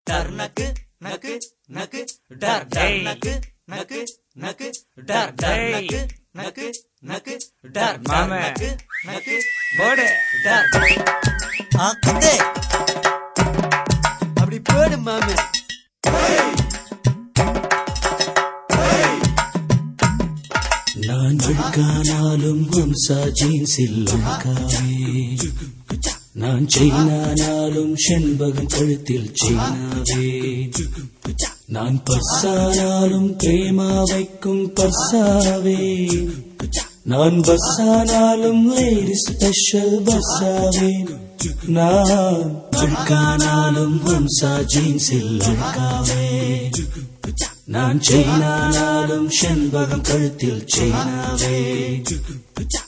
டர் நக்கு நக்கு நக்கு டர் டர் டேய். நக்கு நக்கு நக்கு டர் டர் டேய். நக்கு நக்கு நக்கு டர் டர் மாமே. நக்கு நக்கு போடு டர் ஆ குத்தே அப்படி போடு மாமே நான் அழுக்கானாலும் ஹம்சா ஜீன்ஸில் அழுக்காவே நான் செயினானாலும் செண்பகம் கழுத்தில் செயினாவே நான் பர்சானாலும் பிரேமா வைக்கும் பர்சாவே நான் பஸ்ஸானாலும் லேடி ஸ்பெஷல் பஸ்ஸாவே நான் அழுக்கானாலும் ஹம்சா ஜீன்ஸில் அழுக்காவே நான் செயினானாலும் செண்பகம் கழுத்தில் செயினாவே